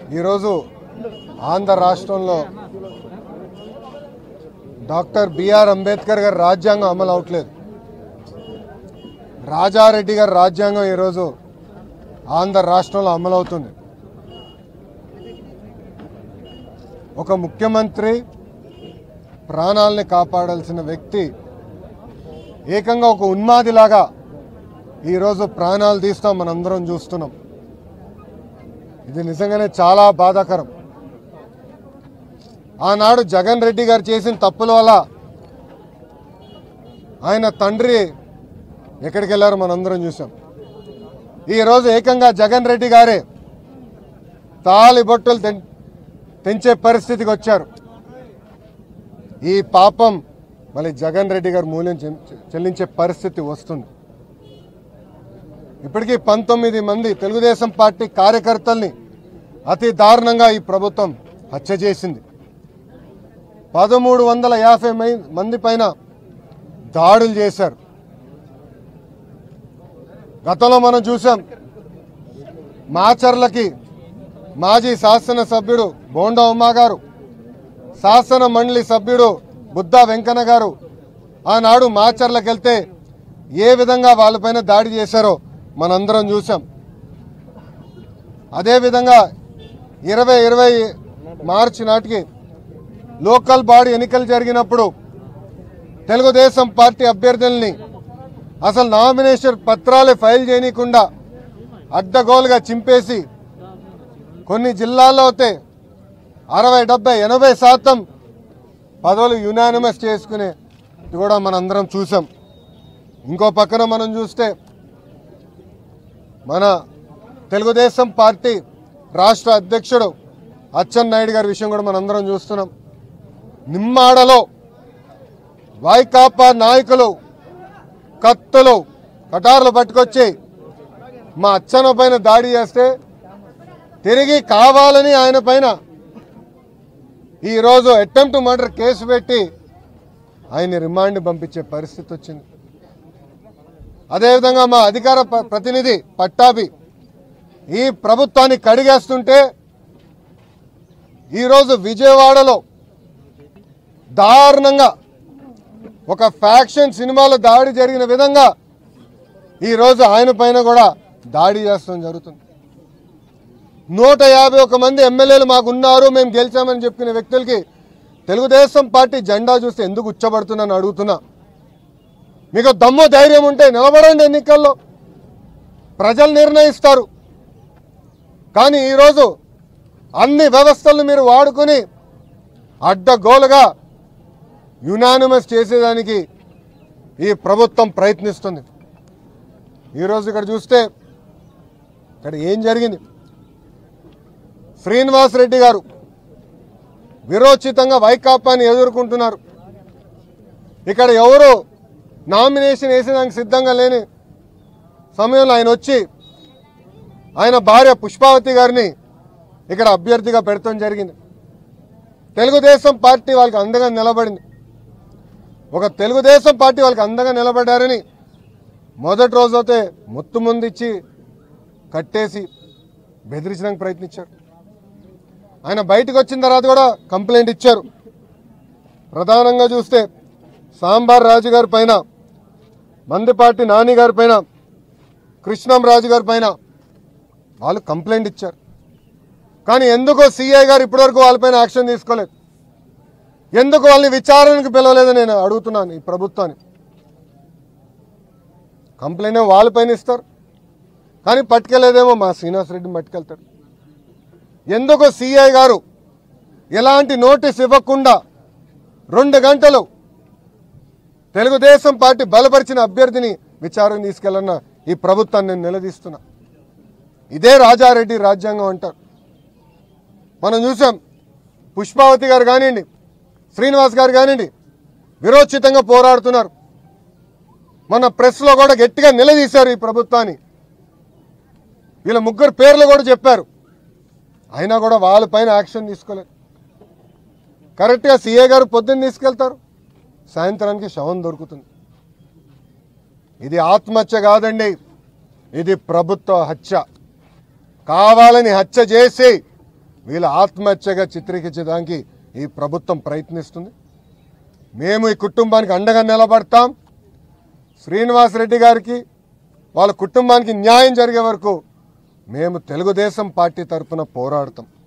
ఈరోజు ఆంధ్ర రాష్ట్రంలో doctor BR Ambedkar గారి రాజ్యాంగం అమలు అవట్లేదు రాజారెడ్డి గారి రాజ్యాంగం ఈరోజు ఆంధ్ర రాష్ట్రంలో అమలు అవుతుంది ఒక ముఖ్యమంత్రి ప్రాణాలని కాపాడాల్సిన వ్యక్తి ఏకంగా ఒక ఉన్మాదిలాగా ఈరోజు ప్రాణాలు తీస్తాం మనందరం చూస్తున్నాం ఇది నిజంగానే చాలా బాధాకరం ఆనాడు జగన్ రెడ్డి గారు చేసిన తప్పుల వల్ల ఆయన తండ్రి ఎక్కడికి వెళ్ళారో మనందరం చూసాం ఈరోజు ఏకంగా జగన్ రెడ్డి గారే తాలి బొట్టులు తెం- తెంచే పరిస్థితికి వచ్చారు ఈ పాపం మళ్ళీ జగన్ రెడ్డి గారు మూల్యం చె- చెల్లించే పరిస్థితి వస్తుంది ఇప్పటికీ పంతొమ్మిది మంది తెలుగుదేశం పార్టీ కార్యకర్తల్ని అతి దారుణంగా ఈ ప్రభుత్వం హత్య చేసింది పదమూడు వందల యాభై మై- మంది పైన దాడులు చేశారు గతంలో మనం చూసాం మాచర్లకి మాజీ శాసనసభ్యుడు బోండా ఉమా గారు శాసన మండలి సభ్యుడు బుద్ధా వెంకన్న గారు ఆనాడు మాచర్లకు వెళ్తే ఏ విధంగా వాళ్ళపైన దాడి చేశారో మనందరం చూసాం అదేవిధంగా ఇరవై ఇరవై మార్చి నాటికి లోకల్ బాడీ ఎన్నికలు జరిగినప్పుడు తెలుగుదేశం పార్టీ అభ్యర్థుల్ని అసలు నామినేషన్ పత్రాలే ఫైల్ చేయనీయకుండా అడ్డగోలుగా చింపేసి కొన్ని జిల్లాల్లో అయితే అరవై డెబ్బై ఎనభై శాతం పదవులు యునానిమస్ చేసుకునే ఇది కూడా మనందరం చూసాం ఇంకో పక్కన మనం చూస్తే మన తెలుగుదేశం పార్టీ రాష్ట్ర అధ్యక్షుడు అచ్చెన్నాయుడు గారి విషయం కూడా మనందరం చూస్తున్నాం నిమ్మాడలో వైకాపా నాయకులు కత్తులు కటార్లు పట్టుకొచ్చి మా అచ్చన పైన దాడి చేస్తే తిరిగి కావాలని ఆయన పైన ఈరోజు అటెంప్ట్ మర్డర్ కేసు పెట్టి ఆయన రిమాండ్ పంపించే పరిస్థితి వచ్చింది అదేవిధంగా మా అధికార ప్ర- ప్రతినిధి పట్టాభి ఈ ప్రభుత్వాన్ని కడిగేస్తుంటే ఈరోజు విజయవాడలో దారుణంగా ఒక ఫ్యాక్షన్ సినిమాలో దాడి జరిగిన విధంగా ఈరోజు ఆయన పైన కూడా దాడి చేస్తాం జరుగుతుంది నూట యాభై ఒక మంది ఎమ్మెల్యేలు మాకు ఉన్నారు మేము గెలిచామని చెప్పిన వ్యక్తులకి తెలుగుదేశం పార్టీ జెండా చూస్తే ఎందుకు ఉచ్చబడుతున్నాను అడుగుతున్నా మీకు దమ్ము ధైర్యం ఉంటే నిలబడండి ఎన్నికల్లో ప్రజలు నిర్ణయిస్తారు కానీ ఈరోజు అన్ని వ్యవస్థలను మీరు వాడుకొని అడ్డగోలుగా యునానిమస్ చేసేదానికి ఈ ప్రభుత్వం ప్రయత్నిస్తుంది ఈరోజు ఇక్కడ చూస్తే ఇక్కడ ఏం జరిగింది శ్రీనివాస్ రెడ్డి గారు విరోచితంగా వైకాపాని ఎదుర్కొంటున్నారు ఇక్కడ ఎవరు నామినేషన్ వేసేదానికి సిద్ధంగా లేని సమయంలో ఆయన వచ్చి ఆయన భార్య పుష్పావతి గారిని ఇక్కడ అభ్యర్థిగా పెడతాం జరిగింది తెలుగుదేశం పార్టీ వాళ్ళకి అండగా నిలబడింది ఒక తెలుగుదేశం పార్టీ వాళ్ళకి అండగా నిలబడ్డారని మొదటి రోజైతే మొత్తం ముందు ఇచ్చి కట్టేసి బెదిరించడానికి ప్రయత్నించారు ఆయన బయటకు వచ్చిన తర్వాత కూడా కంప్లైంట్ ఇచ్చారు ప్రధానంగా చూస్తే సాంబార్ రాజు గారి పైన మందిపాటి నాని గారి పైన కృష్ణం రాజు గారి పైన వాళ్ళు కంప్లైంట్ ఇచ్చారు కానీ ఎందుకో సిఐ గారు ఇప్పటివరకు వాళ్ళపైన యాక్షన్ తీసుకోలేదు ఎందుకు వాళ్ళని విచారణకు పిలవలేదని నేను అడుగుతున్నాను ఈ ప్రభుత్వాన్ని కంప్లైంట్ ఏమో వాళ్ళపైన ఇస్తారు కానీ పట్టుకెళ్ళేదేమో మా శ్రీనివాస్ రెడ్డిని పట్టుకెళ్తారు ఎందుకు సిఐ గారు ఎలాంటి నోటీస్ ఇవ్వకుండా రెండు గంటలు తెలుగుదేశం పార్టీ బలపరిచిన అభ్యర్థిని విచారణ తీసుకెళ్ళన్న ఈ ప్రభుత్వాన్ని నేను నిలదీస్తున్నా ఇదే రాజారెడ్డి రాజ్యాంగం అంటారు మనం చూసాం పుష్పావతి గారు కానివ్వండి శ్రీనివాస్ గారు కానివ్వండి విరోచితంగా పోరాడుతున్నారు మన ప్రెస్లో కూడా గట్టిగా నిలదీశారు ఈ ప్రభుత్వాన్ని వీళ్ళ ముగ్గురు పేర్లు కూడా చెప్పారు అయినా కూడా వాళ్ళపైన యాక్షన్ తీసుకోలేదు కరెక్ట్గా సీఏ గారు పొద్దున్న తీసుకెళ్తారు సాయంత్రానికి శవం దొరుకుతుంది ఇది ఆత్మహత్య కాదండి ఇది ప్రభుత్వ హత్య కావాలని హత్య చేసి వీళ్ళ ఆత్మహత్యగా చిత్రీకరించడానికి ఈ ప్రభుత్వం ప్రయత్నిస్తుంది మేము ఈ కుటుంబానికి అండగా నిలబడతాం శ్రీనివాసరెడ్డి గారికి వాళ్ళ కుటుంబానికి న్యాయం జరిగే వరకు మేము తెలుగుదేశం పార్టీ తరఫున పోరాడతాం